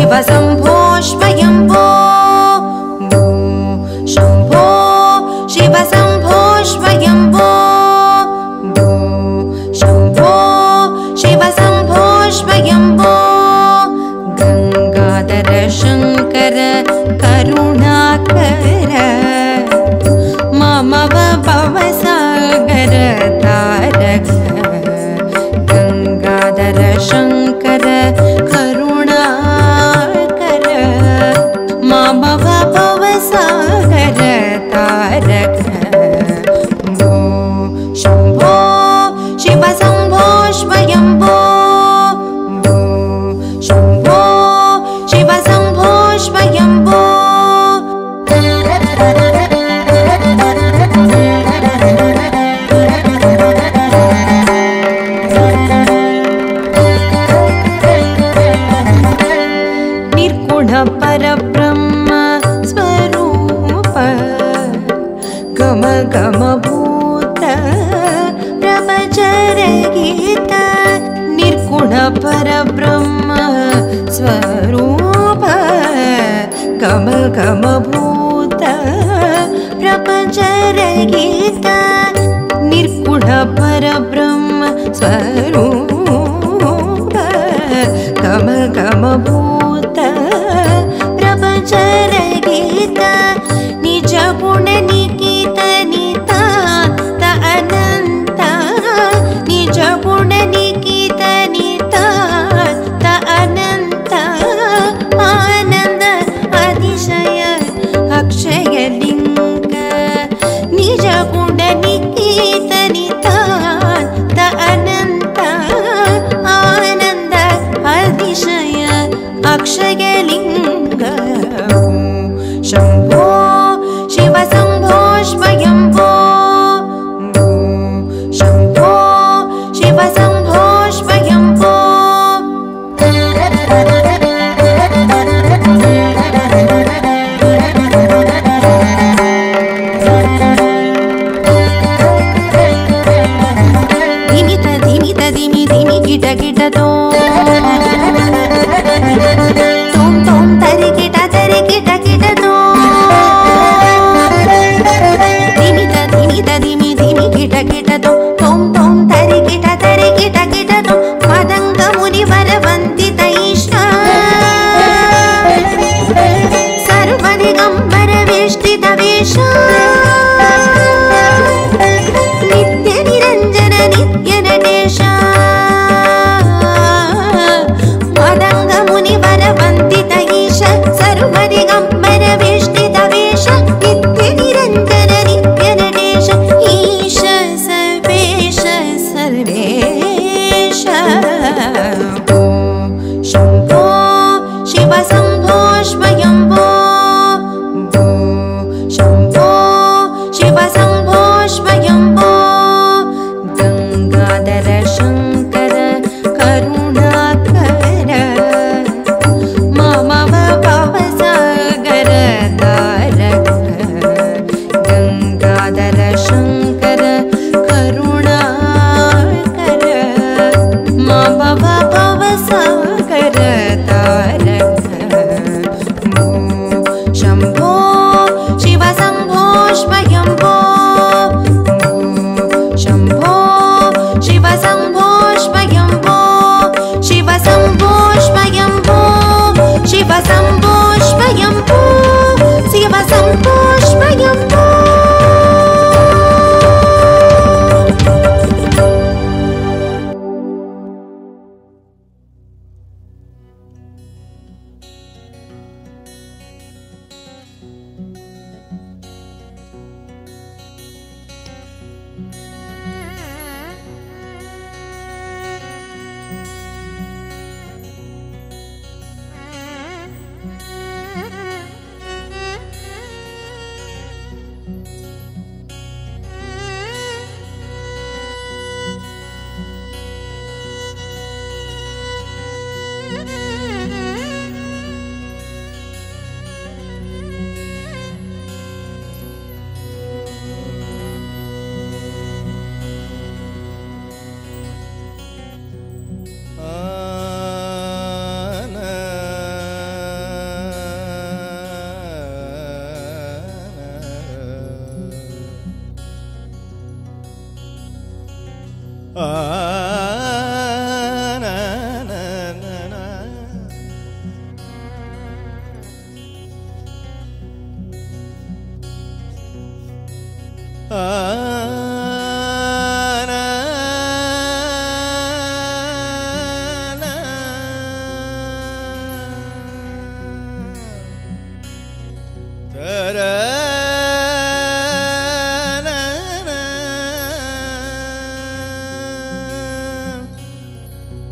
शिव शम्भो स्वयम्भो भो शम्भो शिव शम्भो स्वयम्भो भो शम्भो शिव शम्भो स्वयम्भो गङ्गाधर शङ्कर करुणाकर मम भवसागर तारक गङ्गाधर शङ्कर करुणाकर मम भवसागर तारक भो शम्भो शिव शम्भो स्वयम्भो भो शम्भो शिव शम्भो स्वयम्भो निर्गुण परब्रह्म स्वरूप गम गम भूत प्रभचर गीत निर्गुण परब्रह्म स्वरूप गम गम भूत प्रपचर गीत निर्गुण परब्रह्म स्वरूप गम गम भूत प्रपचर गीत निज गुण निकित नितान्त अनन्त निज गुण निकित नितान्त अनन्त आनन्द अतिशय अक्षयलिङ्ग निज गुण निकित नितान्त अनन्त आनन्द अतिशय अक्षयलिङ्ग शम्भो शिव शम्भो स्वयम्भो भो शम्भो शिव शम्भो स्वयम्भो ಧಿಮಿತ ಧಿಮಿತ ಧಿಮಿ ಧಿಮಿ ಗಿಟ ಗಿಟ ತೋಂ ತೋಂ ತರಿ ಗಿಟ ತರಿ ಗಿಟ ಗಿಟ ಧಿಮಿತ ಧಿಮಿತ ಧಿಮಿ ಧಿಮಿ ಗಿಟ ಗಿಟ ತೋಂ ತೋಂ ತರಿ ಗಿಟ ತರಿ ಗಿಟ ಗಿಟ ಮದಂಗ ಮುನಿವರ ವಂದಿತ ಈಶ ಸರ್ವದಿಗಂಬರ ವೇಷ್ಟಿತ ವೇಷ ನಿತ್ಯ ನಿರಂಜನ ನಿತ್ಯ ನಟೇಶ ಮದಂಗ ಮುನಿವರ ವಂದಿತ ಈಶ ಸರ್ವದಿಗಂಬರ ವೇಷ್ಟಿತ ವೇಷ ನಿತ್ಯ ನಿರಂಜನ ನಿತ್ಯ ನಟೇಶ ಈಶ ಸರ್ವೇಶ ಸರ್ವೇಶ ಶಂಭೋ ಶಿವ ಶಂಭೋ ಸ್ವಯಂಭೋ ಭೋ ಶಂಭೋ ಶಿವ ಶಂಭೋ ಸ್ವಯಂಭೋ ಗಂಗಾಧರ ಶಂಕರ ಕರುಣಾಕರ ಮಮ ಭವಸಾಗರ ತಾರಕ ಗಂಗಾಧರ ಶಂಕರ ಕರುಣಾಕರ ಮಮ ಭವಸಾಗರ ತಾರಕ ಭೋ ಶಂಭೋ ಶಿವ ಶಂಭೋ ಸ್ವಯಂಭೋ ಭೋ ಶಂಭೋ ಶಿವ ಶಂಭೋ ಸ್ವಯಂಭೋ ಶಿವ ಶಂಭೋ ಸ್ವಯಂಭೋ ಶಿವ ಶಂಭೋ ಸ್ವಯಂಭೋ ಶಿವ ಶಂಭೋ ಸ್ವಯಂಭೋ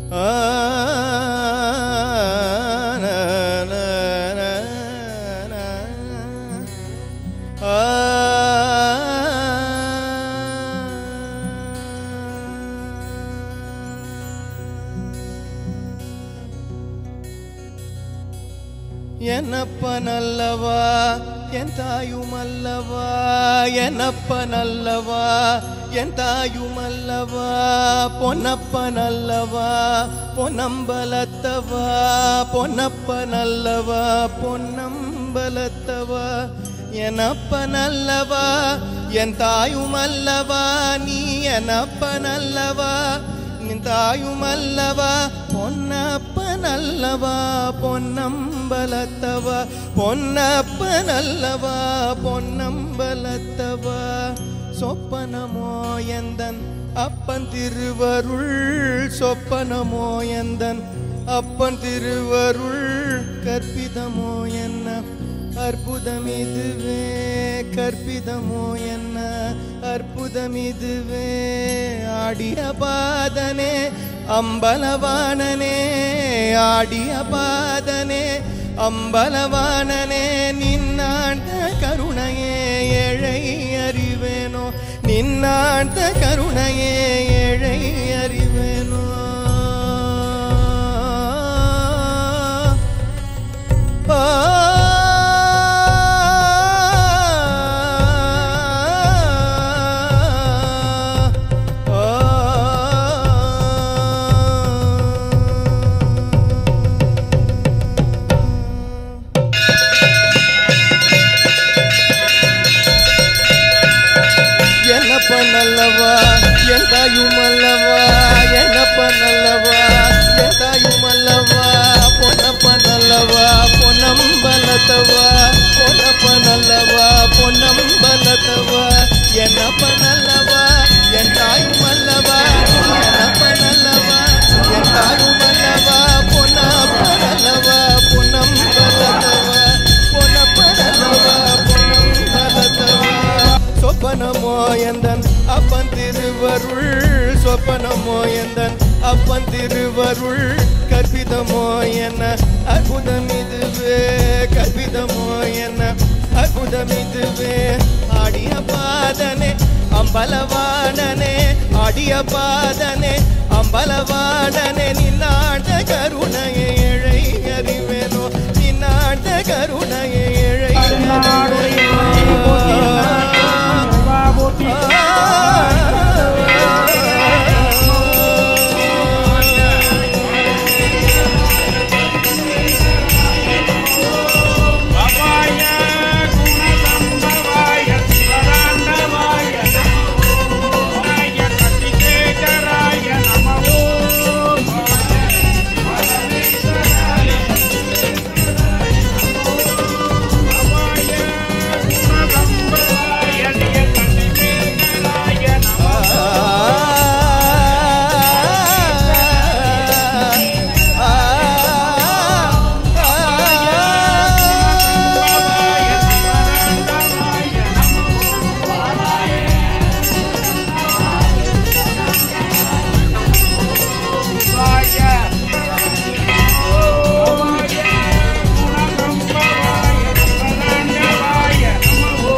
என்னப்பனல்லவா என் தாயுமல்லவா என்னப்பனல்லவா என் தாயுமல்லவா பொன்னப்பனல்லவா பொன்னம்பலத்தவா பொன்னப்பனல்லவா பொன்னம்பலத்தவா எனப்பனல்லவா என் தாயுமல்லவா நீ எனப்பனல்லவா நின் தாயுமல்லவா பொன்னப்பனல்லவா பொன்னம்பலத்தவா பொன்னப்பனல்லவா பொன்னம்பலத்தவா சொப்பனமோ எந்தன் அப்பன் திருவருள் சொப்பனமோ எந்தன் அப்பன் திருவருள் கற்பிதமோ என்ன அற்புதம் இதுவே கற்பிதமோ என்ன அற்புதம் இதுவே ஆடிய பாதனே அம்பலவாணனே ஆடிய பாதனே அம்பலவாணனே நின்னாண்ட கருணையே ஏழை அறிவேனோ நின்னாண்ட கருணையே ஏழை அறிவேனோ என்னப்ப நல்லவா என் தாயுமல்லவா என்னப்ப நல்லவா என் தாயுமல்லவா பொன்னப்ப நல்லவா பொன்னம்பலத்தவா பொன்னப்ப நல்லவா பொன்னம்பலத்தவா என்னப்ப நல்லவா என் தாயுமல்லவா என்னப்ப நல்லவா என் தாயுமல்லவா பொன்னப்ப நல்லவா பொன்னம்பலத்தவா பொன்னப்ப நல்லவா பொன்னம்பலத்தவா சொப்பனமோ எந்தன் அப்பன் திருவருள் சொப்பனமோ எந்தன் அப்பன் திருவருள் கற்பிதமோ என்ன அற்புதம் இதுவே கற்பிதமோ என்ன அற்புதம் இதுவே ஆடிய பாதனே அம்பலவாணனே ஆடிய பாதனே அம்பலவாணனே நின்னாண்ட கருணையை ஏழை அறிவேனோ நின்னாண்ட கருணையை ஏழை பவாய குணசம்பவாய சிவராண்டவாய நமோய கதிகேகராய நமோ பவாய குணசம்பவாய கதிகேகராய நமோ பவாய சிவராண்டவாய நமோய பவாய குணசம்பவாய சிவராண்டவாய நமோ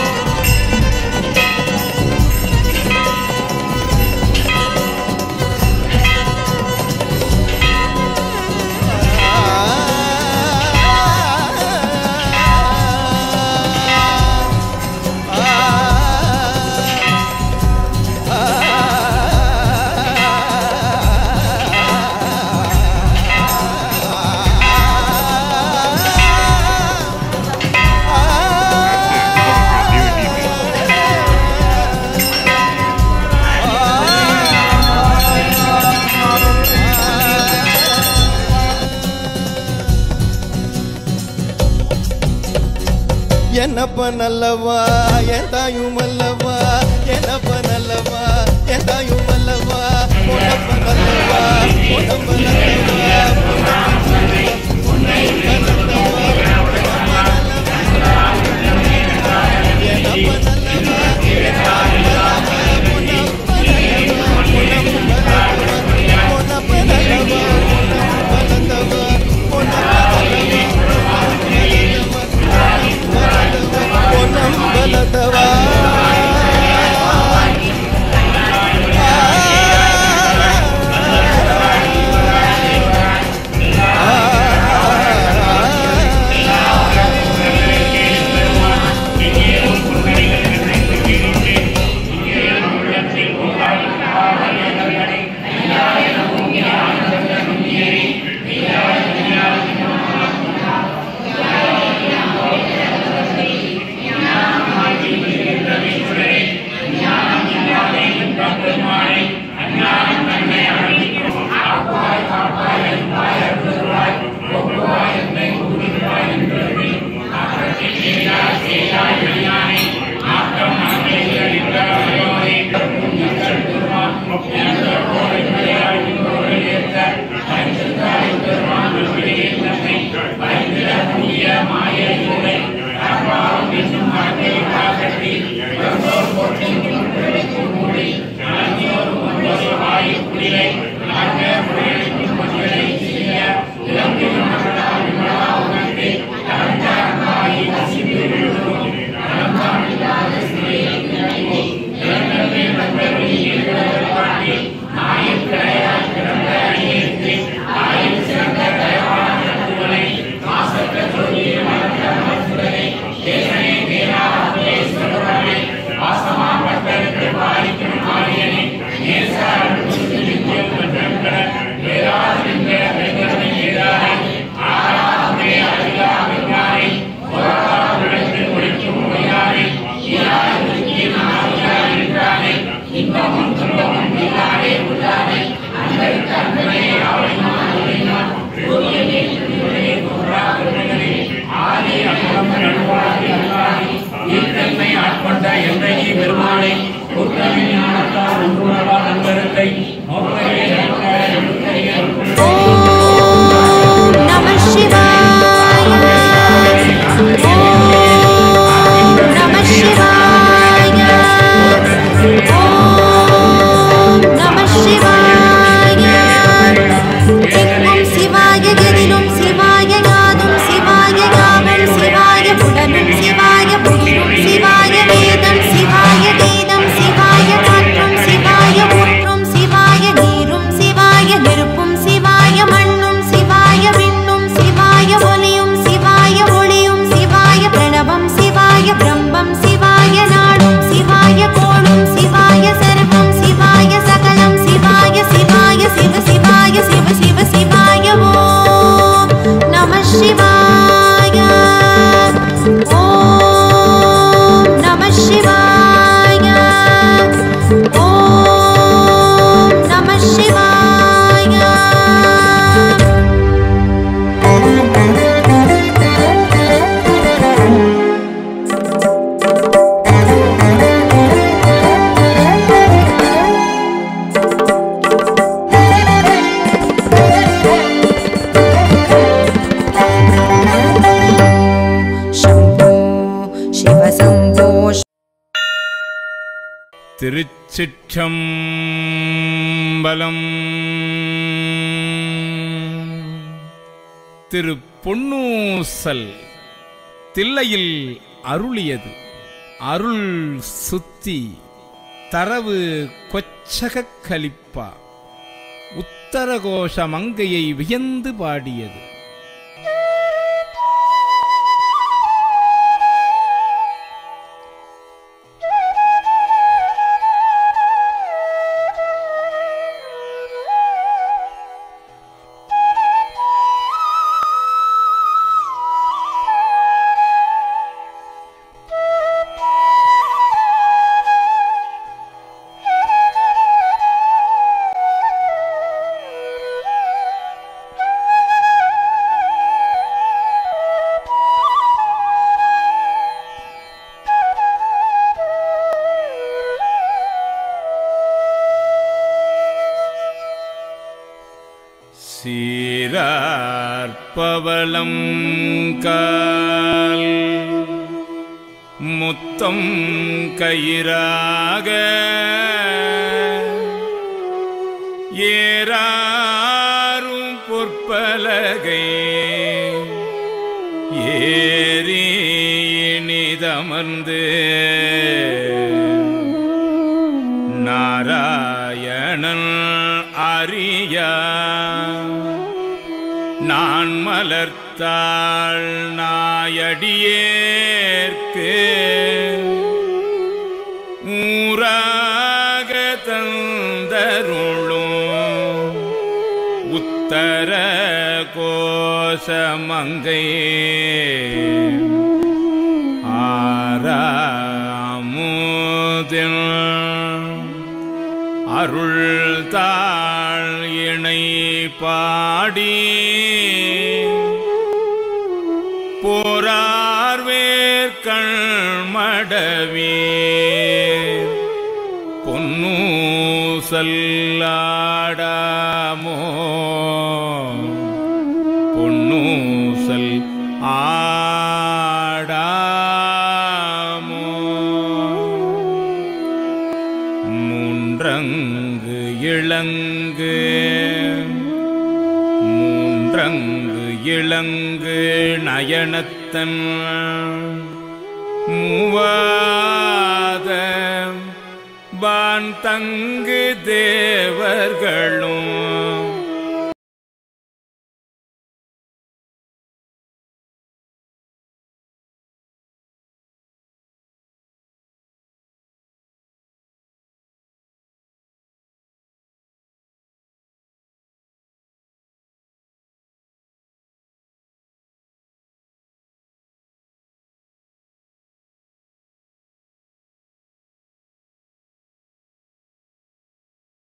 என்னப்ப நல்லவா என் தாயும் அல்லவா என்னப்ப நல்லவா என் தாயும் அல்லவா பொன்னப்ப நல்லவா பொன்னப்ப நல்லவா என்னப்ப நல்லவா பொன்னப்ப நல்லவா திருச்சிற்றம்பலம் திரு பொன்னூசல் தில்லையில் அருளியது அருள் சுத்தி தரவு கொச்சகக் கலிப்பா உத்தரகோஷ மங்கையை வியந்து பாடியது சீரார்பவளம் கால் முத்தம் கயிறாக ஏறாரும் பொற்பலகை ஏறி இனிதமர்ந்து நாராயணன் அறியா நான் மலர்த்தாள் நாயடியேற்கு ஊராக தந்தருளும் உத்தர கோஷமங்கை ஆறாமுதில் அருள் தாழ் இணை பாடி போரார்வேர் கண்மடவே பொன்னூசல்லாடாமோ பொன்னூசல் ஆடாமோ மூன்றங்கு இளங்கு மூன்றங்கு இளங்கு நயனத்தன் மூவாத வான் தங்கு தேவர்களும்